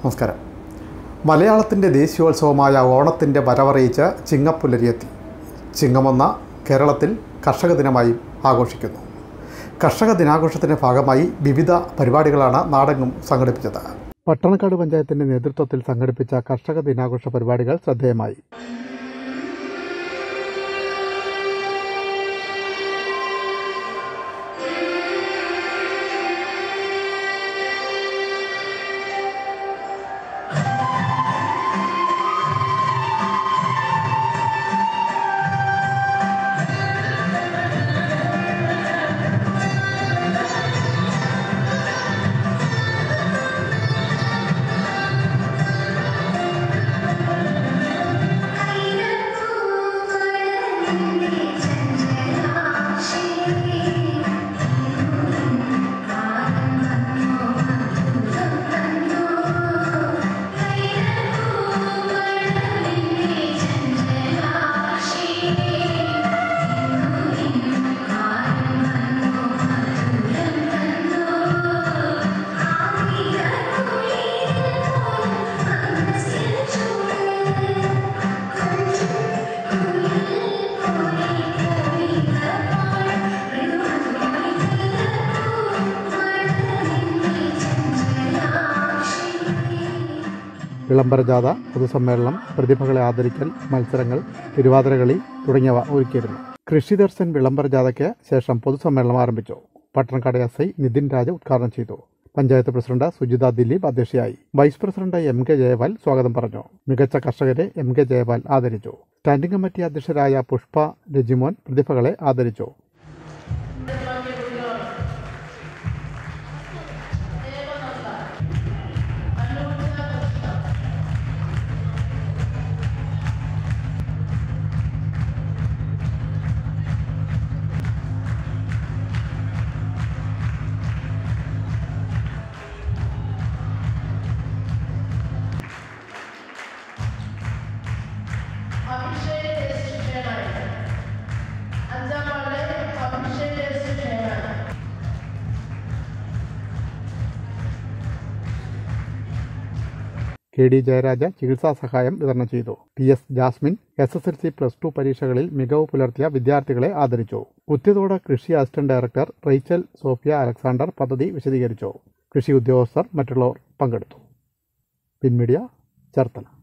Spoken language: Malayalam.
നമസ്കാരം മലയാളത്തിൻ്റെ ദേശീയോത്സവമായ ഓണത്തിൻ്റെ വരവറിയിച്ച് ചിങ്ങപ്പുലരിയെത്തി ചിങ്ങമൊന്ന കേരളത്തിൽ കർഷക ദിനമായും ആഘോഷിക്കുന്നു കർഷക ദിനാഘോഷത്തിൻ്റെ ഭാഗമായി വിവിധ പരിപാടികളാണ് നാടെങ്ങും സംഘടിപ്പിച്ചത് പട്ടണക്കാട് പഞ്ചായത്തിൻ്റെ നേതൃത്വത്തിൽ സംഘടിപ്പിച്ച കർഷക ദിനാഘോഷ പരിപാടികൾ ശ്രദ്ധേയമായി വിളംബരജാഥ പൊതുസമ്മേളനം പ്രതിഭകളെ ആദരിക്കൽ മത്സരങ്ങൾ തിരുവാതിരകളി തുടങ്ങിയവ ഒരുക്കിയിരുന്നു കൃഷി ദർശൻ വിളംബരജാഥയ്ക്ക് ശേഷം പൊതുസമ്മേളനം ആരംഭിച്ചു പട്ടണക്കാട് എസ് ഐ നിതിൻ രാജ് ഉദ്ഘാടനം ചെയ്തു പഞ്ചായത്ത് പ്രസിഡന്റ് സുജിത ദിലീപ് അധ്യക്ഷയായി vice president M K Jayapal സ്വാഗതം പറഞ്ഞു മികച്ച കർഷകരെ എം കെ ജയപാൽ ആദരിച്ചു സ്റ്റാൻഡിംഗ് കമ്മിറ്റി അധ്യക്ഷരായ പുഷ്പ രജിമോൻ പ്രതിഭകളെ ആദരിച്ചു അഭിഷേക് എസ് ചെയർമാൻ അഞ്ചാം ward Abhishek S chairman K D Jayaraja ചികിത്സാ സഹായം വിതരണം ചെയ്തു P S Jasmine S S L C plus two പരീക്ഷകളിൽ മികവ് പുലർത്തിയ വിദ്യാർത്ഥികളെ ആദരിച്ചു കുത്തിയതോട് കൃഷി assistant director Rachel Sophia Alexander പദ്ധതി വിശദീകരിച്ചു കൃഷി ഉദ്യോഗസ്ഥർ മറ്റുള്ളവർ പങ്കെടുത്തു പിൻമീഡിയ ചേർത്തല